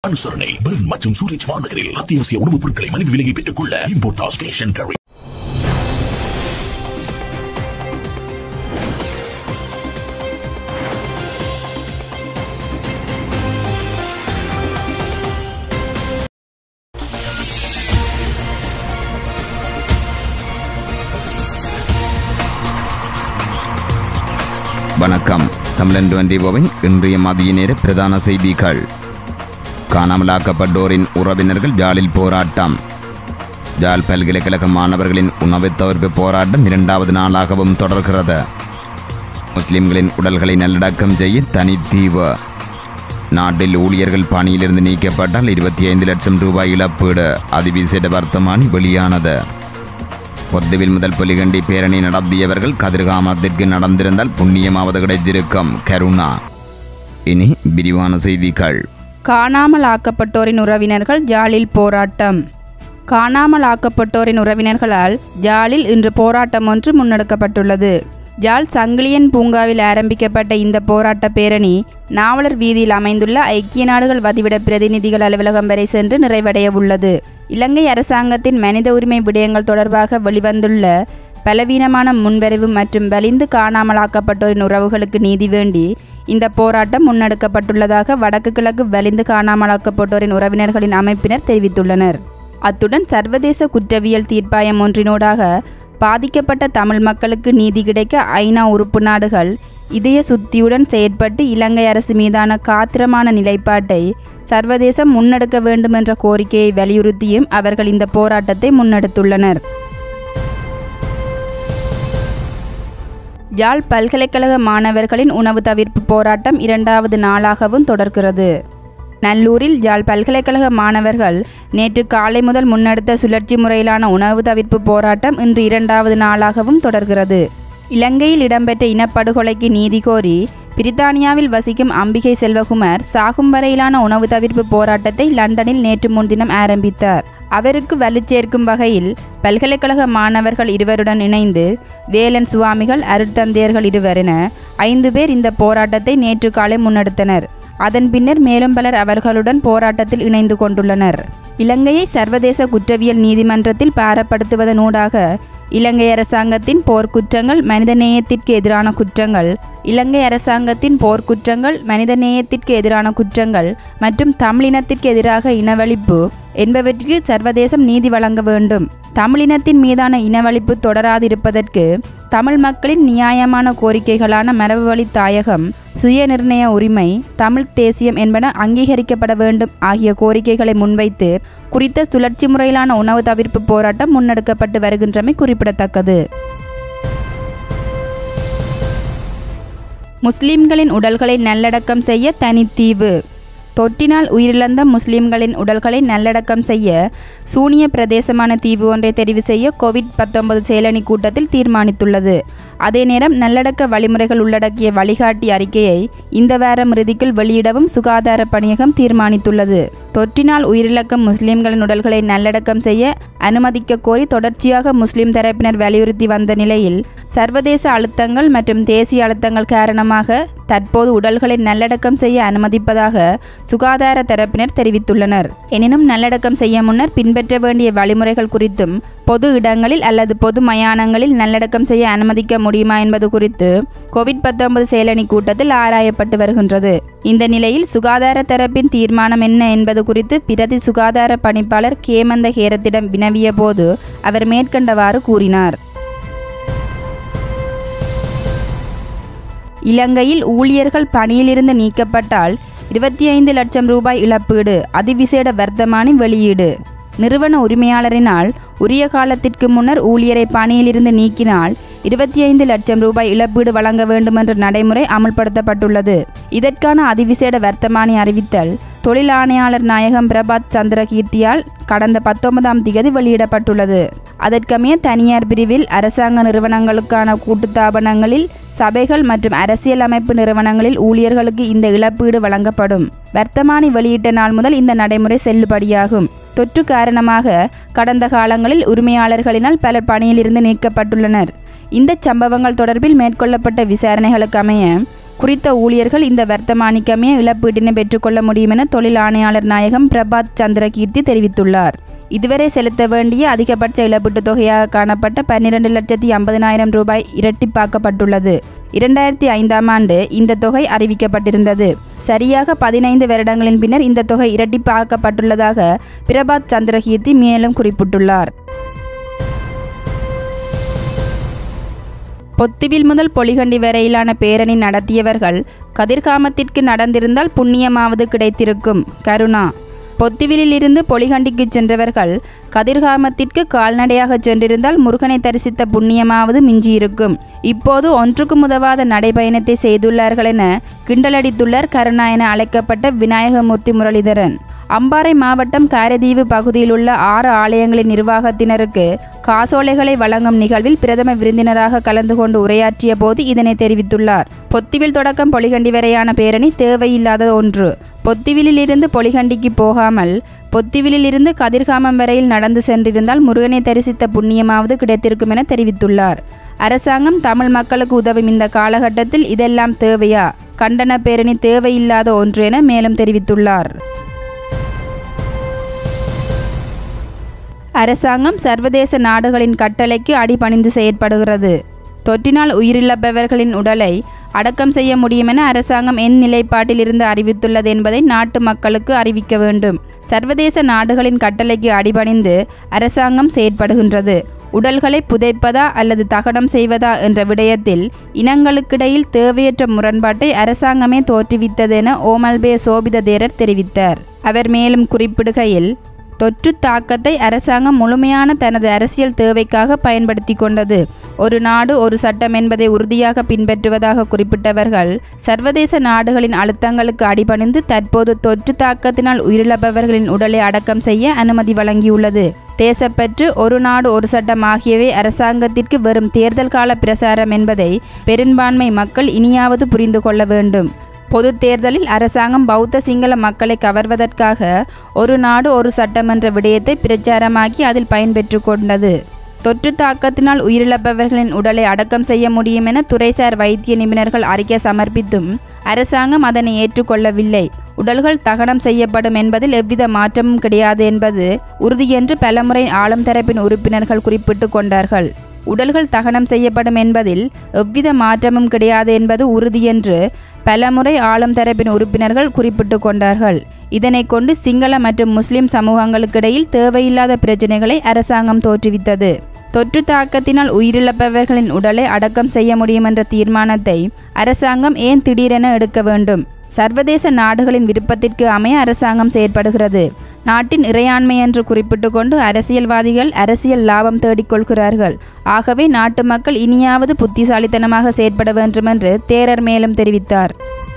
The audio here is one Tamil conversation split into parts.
அனுசரணை பெர்ன் மற்றும் சூரிச் மாநகரில் அத்தியாவசிய உணவுப் பொருட்களை மலிவு விலையை பெற்றுக் கொள்ள இம்போர்டாஸ் கேஷ் அண்ட் கேரி வணக்கம் தமிழன் டுவெண்டி ஓவின் இன்றைய மதிய நேர பிரதான செய்திகள் காணாமலாக்கப்பட்டோரின் உறவினர்கள் ஜாலில் போராட்டம் ஜால் பல்கலைக்கழக மாணவர்களின் உணவு தவிர்ப்பு போராட்டம் இரண்டாவது நாளாகவும் தொடர்கிறது முஸ்லிம்களின் உடல்களை நல்லடக்கம் செய்ய தனித்தீவு நாட்டில் ஊழியர்கள் பணியிலிருந்து நீக்கப்பட்டால் இருபத்தி ஐந்து லட்சம் ரூபாய் இழப்பீடு அதிவிசேட வர்த்தமானி வெளியானது பொத்துவில் முதல் புலிகண்டி பேரணி நடத்தியவர்கள் கதிர்காமத்திற்கு நடந்திருந்தால் புண்ணியமாவது கிடைத்திருக்கும் கருணா இனி விரிவான செய்திகள் காணாமல் ஆக்கப்பட்டோரின் உறவினர்கள் ஜாலில் போராட்டம் காணாமல் ஆக்கப்பட்டோரின் உறவினர்களால் ஜாலில் இன்று போராட்டம் ஒன்று முன்னெடுக்கப்பட்டுள்ளது ஜால் சங்கிலியன் பூங்காவில் ஆரம்பிக்கப்பட்ட இந்த போராட்ட பேரணி நாவலர் வீதியில் அமைந்துள்ள ஐக்கிய நாடுகள் வதிவிட பிரதிநிதிகள் அலுவலகம் வரை சென்று நிறைவடைய உள்ளது இலங்கை அரசாங்கத்தின் மனித உரிமை விடயங்கள் தொடர்பாக வெளிவந்துள்ள பலவீனமான முன்வரைவு மற்றும் வலிந்து காணாமலாக்கப்பட்டோரின் உறவுகளுக்கு நீதி வேண்டி இந்த போராட்டம் முன்னெடுக்கப்பட்டுள்ளதாக வடக்கு கிழக்கு வலிந்து காணாமலாக்கப்பட்டோரின் உறவினர்களின் அமைப்பினர் தெரிவித்துள்ளனர் அத்துடன் சர்வதேச குற்றவியல் தீர்ப்பாயம் ஒன்றினூடாக பாதிக்கப்பட்ட தமிழ் மக்களுக்கு நீதி கிடைக்க ஐநா உறுப்பு நாடுகள் இதய சுத்தியுடன் செயற்பட்டு இலங்கை அரசு மீதான காத்திரமான நிலைப்பாட்டை சர்வதேசம் முன்னெடுக்க வேண்டும் என்ற கோரிக்கையை வலியுறுத்தியும் அவர்கள் இந்த போராட்டத்தை முன்னெடுத்துள்ளனர் யாழ் பல்கலைக்கழக மாணவர்களின் உணவு தவிர்ப்பு போராட்டம் இரண்டாவது நாளாகவும் தொடர்கிறது நல்லூரில் யாழ் பல்கலைக்கழக மாணவர்கள் நேற்று காலை முதல் முன்னெடுத்த சுழற்சி முறையிலான உணவு தவிர்ப்பு போராட்டம் இன்று இரண்டாவது நாளாகவும் தொடர்கிறது இலங்கையில் இடம்பெற்ற இனப்படுகொலைக்கு நீதி கோரி பிரித்தானியாவில் வசிக்கும் அம்பிகை செல்வகுமார் சாகும் வரையிலான உணவு தவிர்ப்பு போராட்டத்தை லண்டனில் நேற்று முன்தினம் ஆரம்பித்தார் அவருக்கு வலுச்சேர்க்கும் வகையில் பல்கலைக்கழக மாணவர்கள் இருவருடன் இணைந்து வேலன் சுவாமிகள் அருட்தந்தையர்கள் இருவர் என ஐந்து பேர் இந்த போராட்டத்தை நேற்று காலை முன்னெடுத்தனர் அதன் பின்னர் மேலும் பலர் அவர்களுடன் போராட்டத்தில் இணைந்து கொண்டுள்ளனர் இலங்கையை சர்வதேச குற்றவியல் நீதிமன்றத்தில் பாரப்படுத்துவதனூடாக இலங்கை அரசாங்கத்தின் போர்க்குற்றங்கள் மனிதநேயத்திற்கு எதிரான குற்றங்கள் இலங்கை அரசாங்கத்தின் போர்க்குற்றங்கள் மனிதநேயத்திற்கு எதிரான குற்றங்கள் மற்றும் தமிழினத்திற்கு எதிராக இனவழிப்பு என்பவற்றிற்கு சர்வதேசம் நீதி வழங்க வேண்டும் தமிழினத்தின் மீதான இனவழிப்பு தொடராதிருப்பதற்கு தமிழ் மக்களின் நியாயமான கோரிக்கைகளான மரபுவழி தாயகம் சுயநிர்ணய உரிமை தமிழ் தேசியம் என்பன அங்கீகரிக்கப்பட வேண்டும் ஆகிய கோரிக்கைகளை முன்வைத்து குறித்த சுழற்சி முறையிலான உணவு தவிர்ப்பு போராட்டம் முன்னெடுக்கப்பட்டு வருகின்றமை குறிப்பிடத்தக்கது முஸ்லிம்களின் உடல்களை நல்லடக்கம் செய்ய தனித்தீவு தொற்றினால் உயிரிழந்த முஸ்லிம்களின் உடல்களை நல்லடக்கம் செய்ய சூனிய பிரதேசமான தீவு ஒன்றை தெரிவு செய்ய கோவிட் பத்தொன்பது செயலணி கூட்டத்தில் தீர்மானித்துள்ளது அதே நேரம் நல்லடக்க வழிமுறைகள் உள்ளடக்கிய வழிகாட்டி அறிக்கையை இந்த வாரம் இறுதிக்குள் வெளியிடவும் சுகாதார பணியகம் தீர்மானித்துள்ளது தொற்றினால் உயிரிழக்கும் முஸ்லிம்களின் உடல்களை நல்லடக்கம் செய்ய அனுமதிக்க கோரி தொடர்ச்சியாக முஸ்லிம் தரப்பினர் வலியுறுத்தி வந்த நிலையில் சர்வதேச அழுத்தங்கள் மற்றும் தேசிய அழுத்தங்கள் காரணமாக தற்போது உடல்களை நல்லடக்கம் செய்ய அனுமதிப்பதாக சுகாதார தரப்பினர் தெரிவித்துள்ளனர் எனினும் நல்லடக்கம் செய்ய முன்னர் பின்பற்ற வேண்டிய வழிமுறைகள் குறித்தும் பொது இடங்களில் அல்லது பொது மயானங்களில் நல்லடக்கம் செய்ய அனுமதிக்க முடியுமா என்பது குறித்து கோவிட் பத்தொன்பது செயலணி கூட்டத்தில் ஆராயப்பட்டு வருகின்றது இந்த நிலையில் சுகாதார தரப்பின் தீர்மானம் என்ன என்பது குறித்து பிரதி சுகாதார பணிப்பாளர் கேமந்த ஹேரத்திடம் வினவிய போது அவர் மேற்கண்டவாறு கூறினார் இலங்கையில் ஊழியர்கள் பணியிலிருந்து நீக்கப்பட்டால் இருபத்தி ஐந்து லட்சம் ரூபாய் இழப்பீடு அதிவிசேட வர்த்தமானி வெளியீடு நிறுவன உரிமையாளரினால் உரிய காலத்திற்கு முன்னர் ஊழியரை பணியிலிருந்து நீக்கினால் இருபத்தி ஐந்து லட்சம் ரூபாய் இழப்பீடு வழங்க வேண்டும் என்ற நடைமுறை அமல்படுத்தப்பட்டுள்ளது இதற்கான அதிவிசேட வர்த்தமானி அறிவித்தல் தொழில் ஆணையாளர் நாயகம் பிரபாத் சந்திரகீர்த்தியால் கடந்த பத்தொன்பதாம் திகதி வெளியிடப்பட்டுள்ளது அதற்கமைய தனியார் பிரிவில் அரசாங்க நிறுவனங்களுக்கான கூட்டுத்தாபனங்களில் சபைகள் மற்றும் அரசியல் அமைப்பு நிறுவனங்களில் ஊழியர்களுக்கு இந்த இழப்பீடு வழங்கப்படும் வர்த்தமானி வெளியிட்ட நாள் முதல் இந்த நடைமுறை செல்லுபடியாகும் தொற்று காரணமாக கடந்த காலங்களில் உரிமையாளர்களினால் பலர் பணியிலிருந்து நீக்கப்பட்டுள்ளனர் இந்த சம்பவங்கள் தொடர்பில் மேற்கொள்ளப்பட்ட விசாரணைகளுக்கு அமைய குறித்த ஊழியர்கள் இந்த வர்த்தமானிக்கமே இழப்பீட்டினை பெற்றுக்கொள்ள முடியும் என தொழில் ஆணையாளர் நாயகம் பிரபாத் சந்திரகீர்த்தி தெரிவித்துள்ளார் இதுவரை செலுத்த வேண்டிய அதிகபட்ச இழப்பீட்டுத் தொகையாக காணப்பட்ட பன்னிரண்டு லட்சத்தி ஐம்பதினாயிரம் ரூபாய் இரட்டிப்பாக்கப்பட்டுள்ளது இரண்டாயிரத்தி ஐந்தாம் ஆண்டு இந்த தொகை அறிவிக்கப்பட்டிருந்தது சரியாக பதினைந்து வருடங்களின் பின்னர் இந்த தொகை இரட்டிப்பாக்கப்பட்டுள்ளதாக பிரபாத் சந்திரகீர்த்தி மேலும் குறிப்பிட்டுள்ளார் பொத்துவில் முதல் பொலிகண்டி வரையிலான பேரணி நடத்தியவர்கள் கதிர்காமத்திற்கு நடந்திருந்தால் புண்ணியமாவது கிடைத்திருக்கும் கருணா பொத்துவிலில் இருந்து பொலிகண்டிக்கு சென்றவர்கள் கதிர்காமத்திற்கு கால்நடையாக சென்றிருந்தால் முருகனை தரிசித்த புண்ணியமாவது மிஞ்சியிருக்கும் இப்போது ஒன்றுக்கும் உதவாத நடைபயணத்தை செய்துள்ளார்கள் என கிண்டலடித்துள்ளார் கருணா என அழைக்கப்பட்ட விநாயகமூர்த்தி முரளிதரன் அம்பாறை மாவட்டம் காரதீவு பகுதியில் உள்ள ஆறு ஆலயங்களின் நிர்வாகத்தினருக்கு காசோலைகளை வழங்கும் நிகழ்வில் பிரதம விருந்தினராக கலந்து கொண்டு உரையாற்றிய போது இதனை தெரிவித்துள்ளார் பொத்திவில் தொடக்கம் பொலிகண்டி வரையான பேரணி தேவையில்லாத ஒன்று பொத்திவிலில் இருந்து பொலிகண்டிக்கு போகாமல் பொத்திவிலில் இருந்து கதிர்காமம் வரையில் நடந்து சென்றிருந்தால் முருகனை தரிசித்த புண்ணியமாவது கிடைத்திருக்கும் என தெரிவித்துள்ளார் அரசாங்கம் தமிழ் மக்களுக்கு உதவும் இந்த காலகட்டத்தில் இதெல்லாம் தேவையா கண்டன பேரணி தேவையில்லாத ஒன்று என மேலும் தெரிவித்துள்ளார் அரசாங்கம் சர்வதேச நாடுகளின் கட்டளைக்கு அடிபணிந்து செயற்படுகிறது தொற்றினால் உயிரிழப்பவர்களின் உடலை அடக்கம் செய்ய முடியும் என அரசாங்கம் என் நிலைப்பாட்டில் இருந்து அறிவித்துள்ளது என்பதை நாட்டு மக்களுக்கு அறிவிக்க வேண்டும் சர்வதேச நாடுகளின் கட்டளைக்கு அடிபணிந்து அரசாங்கம் செயற்படுகின்றது உடல்களை புதைப்பதா அல்லது தகனம் செய்வதா என்ற விடயத்தில் இனங்களுக்கிடையில் தேவையற்ற முரண்பாட்டை அரசாங்கமே தோற்றுவித்தது என ஓமல்பே சோபித தேரர் தெரிவித்தார் அவர் மேலும் குறிப்பிடுகையில் தொற்று தாக்கத்தை அரசாங்கம் முழுமையான தனது அரசியல் தேவைக்காக பயன்படுத்தி கொண்டது ஒரு நாடு ஒரு சட்டம் என்பதை உறுதியாக பின்பற்றுவதாக குறிப்பிட்டவர்கள் சர்வதேச நாடுகளின் அழுத்தங்களுக்கு அடிபணிந்து தற்போது தொற்று தாக்கத்தினால் உயிரிழப்பவர்களின் உடலை அடக்கம் செய்ய அனுமதி வழங்கியுள்ளது தேசப்பற்று ஒரு நாடு ஒரு சட்டம் ஆகியவை அரசாங்கத்திற்கு வெறும் தேர்தல் கால பிரசாரம் என்பதை பெரும்பான்மை மக்கள் இனியாவது புரிந்து கொள்ள வேண்டும் பொது தேர்தலில் அரசாங்கம் பௌத்த சிங்கள மக்களை கவர்வதற்காக ஒரு நாடு ஒரு சட்டமன்ற விடயத்தை பிரச்சாரமாக்கி அதில் பயன்பெற்று கொண்டது தொற்று தாக்கத்தினால் உயிரிழப்பவர்களின் உடலை அடக்கம் செய்ய முடியும் என துறைசார் வைத்திய நிபுணர்கள் அறிக்கை சமர்ப்பித்தும் அரசாங்கம் அதனை ஏற்றுக்கொள்ளவில்லை உடல்கள் தகனம் செய்யப்படும் என்பதில் எவ்வித மாற்றமும் கிடையாது என்பது உறுதியென்று பலமுறை ஆளும் தரப்பின் உறுப்பினர்கள் குறிப்பிட்டு கொண்டார்கள் உடல்கள் தகனம் செய்யப்படும் என்பதில் எவ்வித மாற்றமும் கிடையாது என்பது உறுதியென்று பலமுறை ஆளும் தரப்பின் உறுப்பினர்கள் குறிப்பிட்டு கொண்டார்கள் இதனை கொண்டு சிங்கள மற்றும் முஸ்லிம் சமூகங்களுக்கிடையில் தேவையில்லாத பிரச்சினைகளை அரசாங்கம் தோற்றுவித்தது தொற்று தாக்கத்தினால் உயிரிழப்பவர்களின் உடலை அடக்கம் செய்ய முடியும் என்ற தீர்மானத்தை அரசாங்கம் ஏன் திடீரென எடுக்க வேண்டும் சர்வதேச நாடுகளின் விருப்பத்திற்கு அமைய அரசாங்கம் செயற்படுகிறது நாட்டின் இறையாண்மை என்று குறிப்பிட்டு கொண்டு அரசியல்வாதிகள் அரசியல் லாபம் தேடிக்கொள்கிறார்கள் ஆகவே நாட்டு மக்கள் இனியாவது புத்திசாலித்தனமாக செயற்பட வேண்டும் என்று தேரர் மேலும் தெரிவித்தார்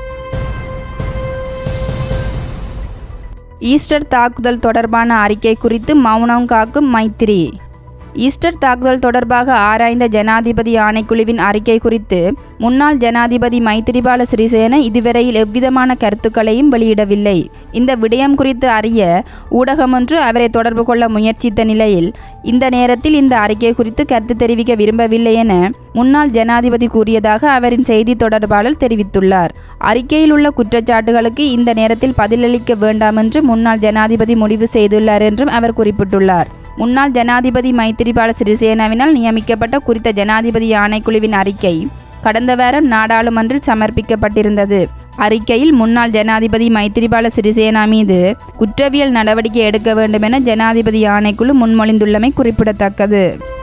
ஈஸ்டர் தாக்குதல் தொடர்பான அறிக்கை குறித்து மௌனம் காக்கும் மைத்திரி ஈஸ்டர் தாக்குதல் தொடர்பாக ஆராய்ந்த ஜனாதிபதி ஆணைக்குழுவின் அறிக்கை குறித்து முன்னாள் ஜனாதிபதி மைத்திரிபால சிறிசேன இதுவரையில் எவ்விதமான கருத்துக்களையும் வெளியிடவில்லை இந்த விடயம் குறித்து அறிய ஊடகமொன்று அவரை தொடர்பு கொள்ள முயற்சித்த நிலையில் இந்த நேரத்தில் இந்த அறிக்கை குறித்து கருத்து தெரிவிக்க விரும்பவில்லை என முன்னாள் ஜனாதிபதி கூறியதாக அவரின் செய்தி தொடர்பாளர் தெரிவித்துள்ளார் அறிக்கையில் உள்ள குற்றச்சாட்டுகளுக்கு இந்த நேரத்தில் பதிலளிக்க வேண்டாம் என்று முன்னாள் ஜனாதிபதி முடிவு செய்துள்ளார் என்றும் அவர் குறிப்பிட்டுள்ளார் முன்னாள் ஜனாதிபதி மைத்திரிபால சிறிசேனாவினால் நியமிக்கப்பட்ட குறித்த ஜனாதிபதி ஆணைக்குழுவின் அறிக்கை கடந்த வாரம் நாடாளுமன்றில் சமர்ப்பிக்கப்பட்டிருந்தது அறிக்கையில் முன்னாள் ஜனாதிபதி மைத்திரிபால சிறிசேனா மீது குற்றவியல் நடவடிக்கை எடுக்க வேண்டும் என ஜனாதிபதி ஆணைக்குழு முன்மொழிந்துள்ளமை குறிப்பிடத்தக்கது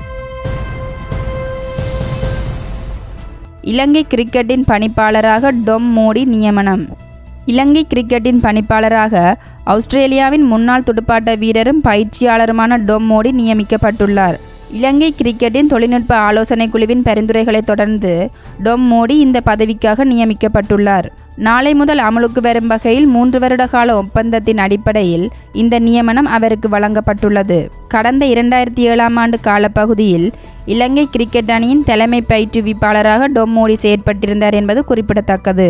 இலங்கை கிரிக்கெட்டின் பணிப்பாளராக டொம் மோடி நியமனம் இலங்கை கிரிக்கெட்டின் பணிப்பாளராக ஆஸ்திரேலியாவின் முன்னாள் துடுப்பாட்ட வீரரும் பயிற்சியாளருமான டொம் மோடி நியமிக்கப்பட்டுள்ளார் இலங்கை கிரிக்கெட்டின் தொழில்நுட்ப ஆலோசனை குழுவின் பரிந்துரைகளை தொடர்ந்து டொம் மோடி இந்த பதவிக்காக நியமிக்கப்பட்டுள்ளார் நாளை முதல் அமலுக்கு வரும் வகையில் மூன்று வருட கால ஒப்பந்தத்தின் அடிப்படையில் இந்த நியமனம் அவருக்கு வழங்கப்பட்டுள்ளது கடந்த இரண்டாயிரத்தி ஏழாம் ஆண்டு காலப்பகுதியில் இலங்கை கிரிக்கெட் அணியின் தலைமை பயிற்றுவிப்பாளராக டொம் மோடி செயற்பட்டிருந்தார் என்பது குறிப்பிடத்தக்கது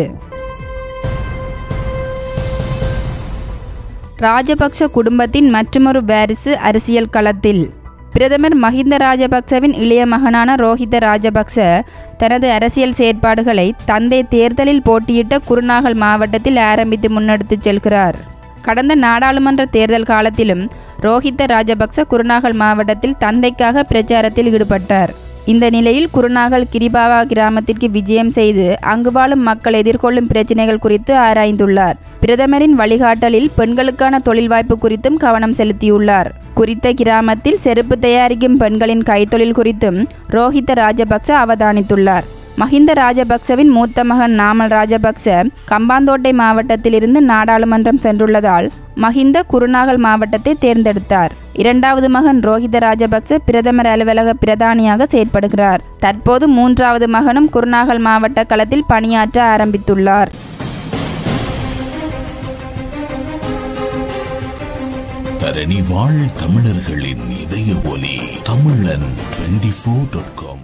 ராஜபக்ஷ குடும்பத்தின் மற்றுமொரு வாரிசு அரசியல் களத்தில் பிரதமர் மஹிந்த ராஜபக்சவின் இளைய மகனான ரோஹித ராஜபக்ச தனது அரசியல் செயற்பாடுகளை தந்தை தேர்தலில் போட்டியிட்ட குருநாகல் மாவட்டத்தில் ஆரம்பித்து முன்னெடுத்துச் செல்கிறார் கடந்த நாடாளுமன்ற தேர்தல் காலத்திலும் ரோஹித ராஜபக்ச குருநாகல் மாவட்டத்தில் தந்தைக்காக பிரச்சாரத்தில் ஈடுபட்டார் இந்த நிலையில் குருநாகல் கிரிபாவா கிராமத்திற்கு விஜயம் செய்து அங்கு வாழும் மக்கள் எதிர்கொள்ளும் பிரச்சினைகள் குறித்து ஆராய்ந்துள்ளார் பிரதமரின் வழிகாட்டலில் பெண்களுக்கான தொழில் வாய்ப்பு குறித்தும் கவனம் செலுத்தியுள்ளார் குறித்த கிராமத்தில் செருப்பு தயாரிக்கும் பெண்களின் கைத்தொழில் குறித்தும் ரோஹித ராஜபக்ச அவதானித்துள்ளார் மஹிந்த ராஜபக்சவின் மூத்த மகன் நாமல் ராஜபக்ச கம்பாந்தோட்டை மாவட்டத்திலிருந்து நாடாளுமன்றம் சென்றுள்ளதால் மஹிந்த குருநாகல் மாவட்டத்தை தேர்ந்தெடுத்தார் இரண்டாவது மகன் ரோஹித ராஜபக்ச பிரதமர் அலுவலக பிரதானியாக செயற்படுகிறார் தற்போது மூன்றாவது மகனும் குருநாகல் மாவட்ட களத்தில் பணியாற்ற ஆரம்பித்துள்ளார் தரணி வாழ் தமிழர்களின் இதய ஒலி தமிழன் டுவெண்டி ஃபோர் டாட் காம்